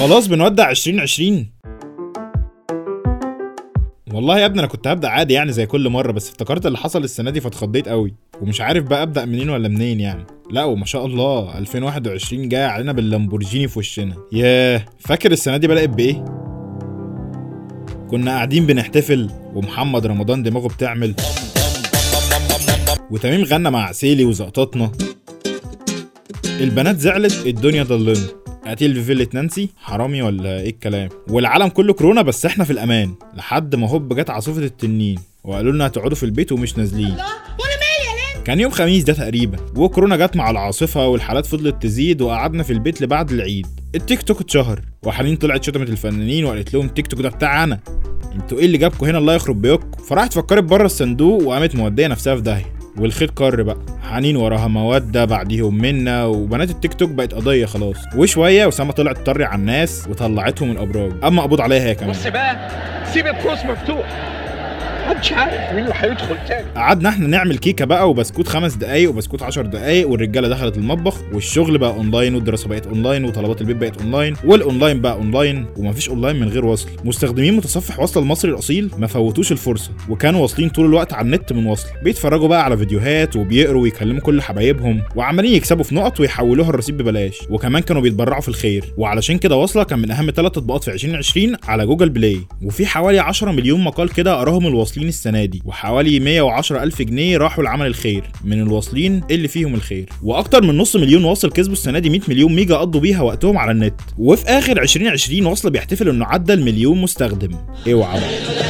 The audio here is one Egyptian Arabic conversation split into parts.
خلاص بنودع 2020 والله يا ابني انا كنت هبدا عادي يعني زي كل مره بس افتكرت اللي حصل السنه دي فاتخضيت قوي ومش عارف بقى ابدا منين ولا منين يعني لا وما شاء الله 2021 جاي علينا باللامبورجيني في وشنا ياه فاكر السنه دي بدات بايه كنا قاعدين بنحتفل ومحمد رمضان دماغه بتعمل وتميم غنى مع عسيلي وزقطتنا البنات زعلت الدنيا ضلمت قتيل في فيلة نانسي حرامي ولا ايه الكلام والعالم كله كورونا بس احنا في الامان لحد ما هوب جت عاصفة التنين وقالوا لنا هتقعدوا في البيت ومش نازلين كان يوم خميس ده تقريبا وكورونا جت مع العاصفة والحالات فضلت تزيد وقعدنا في البيت لبعد العيد التيك توك اتشهر وحنين طلعت شتمت الفنانين وقالت لهم تيك توك ده بتاعنا انتوا ايه اللي جابكوا هنا الله يخرب بيوتكم فراحت فكرت بره الصندوق وقامت موديه نفسها في داهيه والخيط كر بقى حنين وراها مودة بعديهم منا وبنات التيك توك بقت قضية خلاص وشوية وسامة طلعت تطري على الناس وطلعتهم من الأبراج أما قبض عليها هي كمان بص بقى سيب القوس مفتوح محدش عارف مين اللي هيدخل تاني قعدنا احنا نعمل كيكه بقى وبسكوت خمس دقايق وبسكوت 10 دقايق والرجاله دخلت المطبخ والشغل بقى اونلاين والدراسه بقت اونلاين وطلبات البيت بقت اونلاين والاونلاين بقى اونلاين ومفيش اونلاين من غير وصل مستخدمين متصفح وصل المصري الاصيل ما فوتوش الفرصه وكانوا واصلين طول الوقت على النت من وصل بيتفرجوا بقى على فيديوهات وبيقروا ويكلموا كل حبايبهم وعمالين يكسبوا في نقط ويحولوها الرصيد ببلاش وكمان كانوا بيتبرعوا في الخير وعلشان كده واصله كان من اهم ثلاث تطبيقات في 2020 على جوجل بلاي وفي حوالي 10 مليون مقال كده قراهم الواصلين السنه دي وحوالي 110 ألف جنيه راحوا لعمل الخير من الواصلين اللي فيهم الخير وأكتر من نص مليون واصل كسبوا السنة دي 100 مليون ميجا قضوا بيها وقتهم على النت وفي آخر 2020 واصل بيحتفل إنه عدى المليون مستخدم اوعى بقى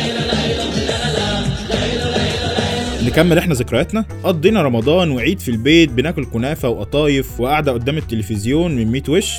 نكمل احنا ذكرياتنا قضينا رمضان وعيد في البيت بناكل كنافه وقطايف وقاعده قدام التلفزيون من 100 وش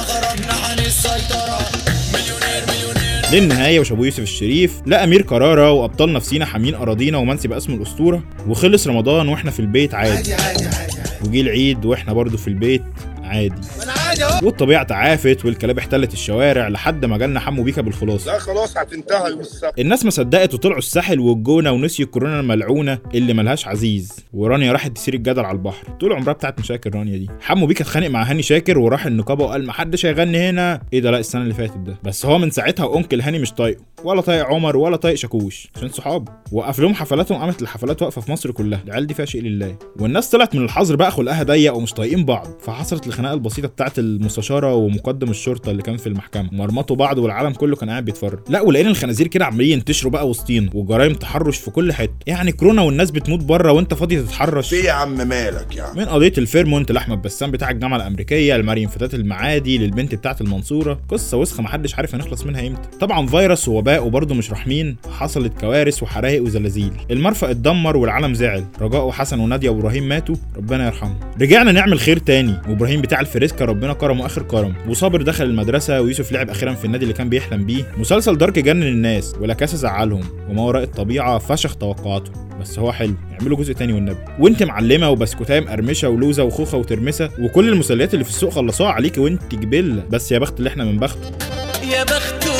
للنهاية وشابو يوسف الشريف لا أمير كرارة وأبطال نفسينا حامين أراضينا ومنسي بقى اسم الأسطورة وخلص رمضان وإحنا في البيت عادي وجي العيد وإحنا برضو في البيت عادي والطبيعة تعافت والكلاب احتلت الشوارع لحد ما جالنا حمو بيكا بالخلاصة لا خلاص هتنتهي يوم السبت الناس ما صدقت وطلعوا الساحل والجونه ونسيوا الكورونا الملعونه اللي ملهاش عزيز ورانيا راحت تسير الجدل على البحر طول عمرها بتاعت مشاكل رانيا دي حمو بيكا اتخانق مع هاني شاكر وراح النقابه وقال ما حدش هيغني هنا ايه ده لا السنه اللي فاتت ده بس هو من ساعتها وانكل هاني مش طايقه ولا طايق عمر ولا طايق شاكوش عشان صحاب وقف لهم حفلاتهم قامت الحفلات واقفه في مصر كلها العيال دي فيها شيء لله والناس طلعت من الحظر بقى خلقها ضيق ومش طايقين بعض فحصلت الخناقه البسيطه بتاعت المستشاره ومقدم الشرطه اللي كان في المحكمه مرمطوا بعض والعالم كله كان قاعد بيتفرج لا ولقينا الخنازير كده عمالين ينتشروا بقى وسطينا وجرايم تحرش في كل حته يعني كورونا والناس بتموت بره وانت فاضي تتحرش في يا عم مالك يا عم من قضيه الفيرمونت لاحمد بسام بتاع الجامعه الامريكيه لمريم فتاه المعادي للبنت بتاعه المنصوره قصه وسخه محدش عارف هنخلص منها امتى طبعا فيروس ووباء وبرضه مش رحمين حصلت كوارث وحرايق وزلازل المرفأ اتدمر والعالم زعل رجاء وحسن وناديه وابراهيم ماتوا ربنا يرحمهم رجعنا نعمل خير تاني وابراهيم بتاع الفريسكا ربنا كرمه اخر كرم وصابر دخل المدرسه ويوسف لعب اخيرا في النادي اللي كان بيحلم بيه مسلسل دارك جنن الناس ولا كاسا زعلهم وما وراء الطبيعه فشخ توقعاتهم بس هو حلو يعملوا جزء تاني والنبي وانت معلمه وبسكوتايه مقرمشه ولوزه وخوخه وترمسه وكل المسليات اللي في السوق خلصوها عليكي وانت جبله بس يا بخت اللي احنا من بخته يا بخته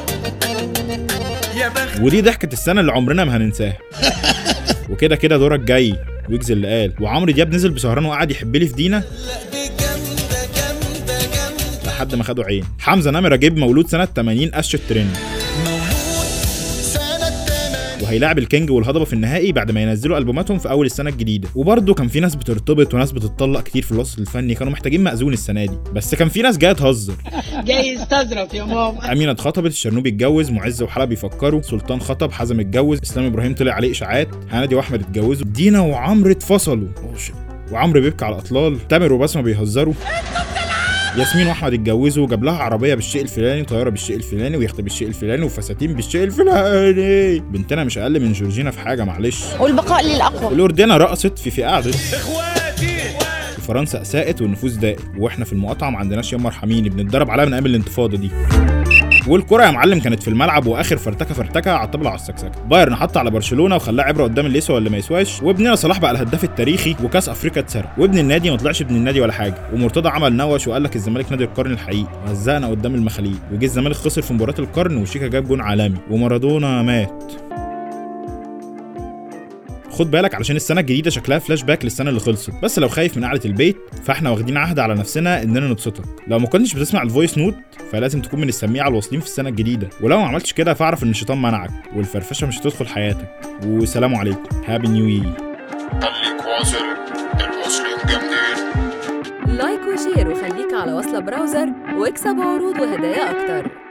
يا بخت ودي ضحكه السنه اللي عمرنا ما هننساها وكده كده دورك جاي ويجز اللي قال وعمرو دياب نزل بسهران وقعد يحب لي في دينا دي جامدة جامدة جامدة لحد ما خدوا عين حمزه نمره جيب مولود سنه 80 قش الترند موجود سنة تمام وهيلاعب الكينج والهضبه في النهائي بعد ما ينزلوا البوماتهم في اول السنه الجديده وبرده كان في ناس بترتبط وناس بتتطلق كتير في الوسط الفني كانوا محتاجين مأذون السنه دي بس كان في ناس جايه تهزر جاي يستظرف يا ماما امينه اتخطبت الشرنوبي اتجوز معز وحلا بيفكروا سلطان خطب حزم اتجوز اسلام ابراهيم طلع عليه اشاعات هنادي واحمد اتجوزوا دينا وعمرو اتفصلوا أوه شit. وعمرو بيبكي على الاطلال تامر وبسمه بيهزروا ياسمين واحمد اتجوزوا جاب لها عربيه بالشيء الفلاني طياره بالشيء الفلاني ويخت بالشيء الفلاني وفساتين بالشيء الفلاني بنتنا مش اقل من جورجينا في حاجه معلش والبقاء للأقوى الاردنه رقصت في في قعدت فرنسا اساءت والنفوذ ضاقت واحنا في المقاطعه ما عندناش ياما ارحميني بنتدرب عليها من ايام الانتفاضه دي والكرة يا معلم كانت في الملعب واخر فرتكه فرتكه على الطبله على السكسكه بايرن حط على برشلونه وخلاه عبره قدام اللي يسوى ولا ما يسواش وابننا صلاح بقى الهداف التاريخي وكاس افريقيا اتسرق وابن النادي ما طلعش ابن النادي ولا حاجه ومرتضى عمل نوش وقال لك الزمالك نادي القرن الحقيقي وهزقنا قدام المخاليق وجه الزمالك خسر في مباراه القرن وشيكا جاب جون عالمي ومارادونا مات خد بالك علشان السنه الجديده شكلها فلاش باك للسنه اللي خلصت بس لو خايف من قعده البيت فاحنا واخدين عهد على نفسنا اننا نبسطك لو ما كنتش بتسمع الفويس نوت فلازم تكون من السميعه الواصلين في السنه الجديده ولو ما عملتش كده فاعرف ان الشيطان منعك والفرفشه مش هتدخل حياتك وسلام عليكم هابي نيو يير خليك واصل المصريين جامدين لايك وشير وخليك على وصلة براوزر واكسب عروض وهدايا أكتر